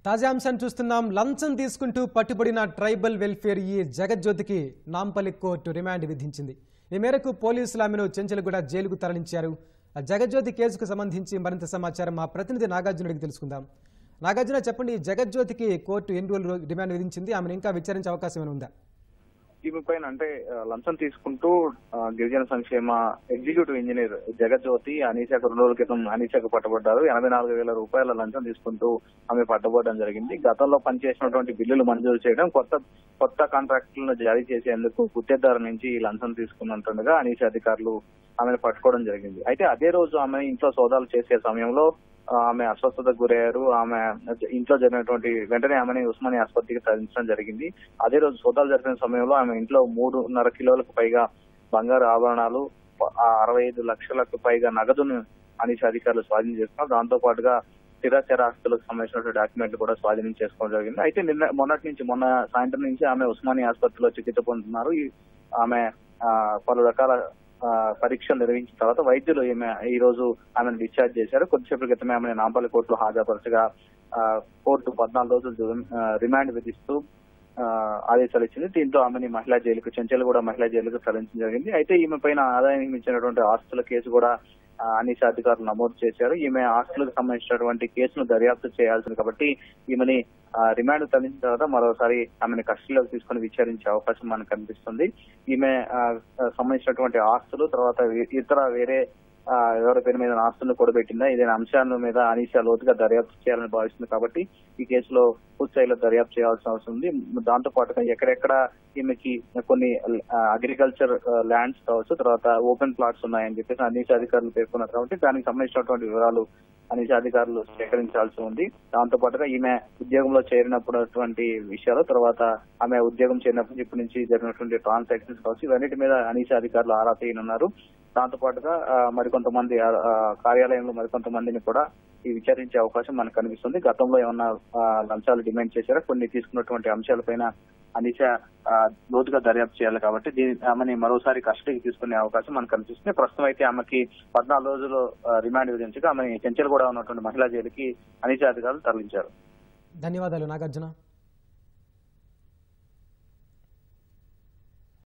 తాజా అంశాన్ని చూస్తున్నాం లంచం తీసుకుంటూ పట్టుబడిన ట్రైబల్ వెల్ఫేర్ ఈ జగజ్యోతికి నాంపల్లి కోర్టు రిమాండ్ విధించింది ఈ మేరకు పోలీసులు ఆమెను చెంచలగూడ జైలుకు తరలించారు ఆ జగజ్యోతి కేసుకు సంబంధించి మరింత సమాచారం మా ప్రతినిధి నాగార్జునుడికి తెలుసుకుందాం నాగార్జున చెప్పండి ఈ జగజ్యోతికి కోర్టు ఎన్ని రోజులు రిమాండ్ విధించింది ఆమెను ఇంకా విచారించే అవకాశం ఏమైనా ఉందా ఈమె పైన అంటే ఆ, లంచం తీసుకుంటూ ఆ, గిరిజన సంక్షేమ ఎగ్జిక్యూటివ్ ఇంజనీర్ జగజ్యోతి అనీశాకు రెండు రోజుల క్రితం అనీశాకు పట్టబడ్డారు ఎనభై నాలుగు వేల రూపాయల లంచం తీసుకుంటూ ఆమె పట్టబడడం జరిగింది గతంలో పనిచేసినటువంటి బిల్లులు మంజూరు చేయడం కొత్త కొత్త కాంట్రాక్టులను జారీ చేసేందుకు గుత్తేదారు నుంచి ఈ లంచం తీసుకున్నట్టుగా అనీసా అధికారులు ఆమెను పట్టుకోవడం జరిగింది అయితే అదే రోజు ఆమె ఇంట్లో సోదాలు చేసే సమయంలో ఆ, ఆమె అస్వస్థతకు గురయ్యారు ఆమె ఇంట్లో జరిగినటువంటి వెంటనే ఆమెని ఉస్మాని ఆసుపత్రికి తరలించడం జరిగింది అదే రోజు సోదాలు జరిపిన సమయంలో ఆమె ఇంట్లో మూడున్నర కిలోలకు పైగా బంగారు ఆభరణాలు ప- ఆ అరవై ఐదు లక్షలకు పైగా నగదును అనీసా అధికారులు స్వాధీనం చేసుకున్నారు దాంతో పాటుగా స్థిరాచర ఆస్తులకు సంబంధించినటువంటి డాక్యుమెంట్లు కూడా స్వాధీనం చేసుకోవడం జరిగింది అయితే నిన్న మొన్నటి నుంచి మొన్న సాయంత్రం నుంచి ఆమె ఉస్మాని ఆసుపత్రిలో చికిత్స పొందుతున్నారు ఈ- ఆమె ఆ, పలు రకాల ఆ, పరీక్షలు నిర్వహించిన తర్వాత వైద్యులు ఈమె ఈ రోజు ఆమెను డిశ్చార్జ్ చేశారు కొద్దిసేపటి క్రితమే ఆమె నాంపల్లి కోర్టులో హాజరుపరచగా ఆ, కోర్టు పద్నాలుగు రోజులు జు- ఆ, రిమాండ్ విధిస్తూ ఆ, ఆదేశాలు ఇచ్చింది దీంతో ఆమెని మహిళా జైలుకు చెంచల్ కూడా మహిళా జైలుకు తరలించడం జరిగింది అయితే ఈమె పైన ఆదాయానికి మించినటువంటి ఆస్తుల కేసు కూడా ఆ, అనీసా అధికారులు నమోదు చేశారు ఈమె ఆస్తులకు సంబంధించినటువంటి కేసును దర్యాప్తు చేయాల్సింది కాబట్టి ఈమెని ఆ, రిమాండ్ తరలించిన తర్వాత మరోసారి ఆమెను కస్టడీలోకి తీసుకుని విచారించే అవకాశం మనకు కనిపిస్తుంది ఈమె ఆ, ఆ, సంబంధించినటువంటి ఆస్తులు తర్వాత వే- ఇతర వేరే ఆ, ఎవరి పేరు మీద ఆస్తులను కూడబెట్టిందా ఇదే అంశాల మీద అనీసా లోతుగా దర్యాప్తు చేయాలని భావిస్తుంది కాబట్టి ఈ కేసులో పూర్తి స్థాయిలో దర్యాప్తు చేయాల్సిన అవసరం ఉంది దాంతో పాటుగా ఎక్కడెక్కడ ఈమెకి కొన్ని అగ్రికల్చర్ ల్యాండ్స్ కావచ్చు తర్వాత ఓపెన్ ప్లాట్స్ ఉన్నాయని చెప్పేసి అనీసా అధికారులు పేర్కొన్నారు కాబట్టి దానికి సంబంధించినటువంటి వివరాలు అనీసా అధికారులు సేకరించాల్సి ఉంది దాంతో పాటుగా ఈమె ఉద్యోగంలో చేరినప్పుడుటువంటి విషయాలు తర్వాత ఆమె ఉద్యోగం చేరినప్పటి ఇప్పటి నుంచి జరిగినటువంటి ట్రాన్సాక్షన్స్ కావచ్చు ఇవన్నిటి మీద అనీసా అధికారులు ఆరా తీయనున్నారు దాంతో పాటుగా ఆ, మరికొంతమంది ఆ, ఆ, కార్యాలయంలో మరికొంతమందిని కూడా ఈ విచారించే అవకాశం మనకు కనిపిస్తుంది గతంలో ఏమన్నా ఆ, లంచాలు డిమాండ్ చేశారా కొన్ని తీసుకున్నటువంటి అంశాలపైన అనీసా ఆ, లోతుగా దర్యాప్తు చేయాలి కాబట్టి దీని ఆమెని మరోసారి కస్టడీకి తీసుకునే అవకాశం మనకు కనిపిస్తుంది ప్రస్తుతం అయితే ఆమెకి పద్నాలుగు రోజులు ఆ, రిమాండ్ విధించగా ఆమెని చెంచల్ కూడా ఉన్నటువంటి మహిళా జైలుకి అనీసా అధికారులు తరలించారు ధన్యవాదాలు నాగార్జున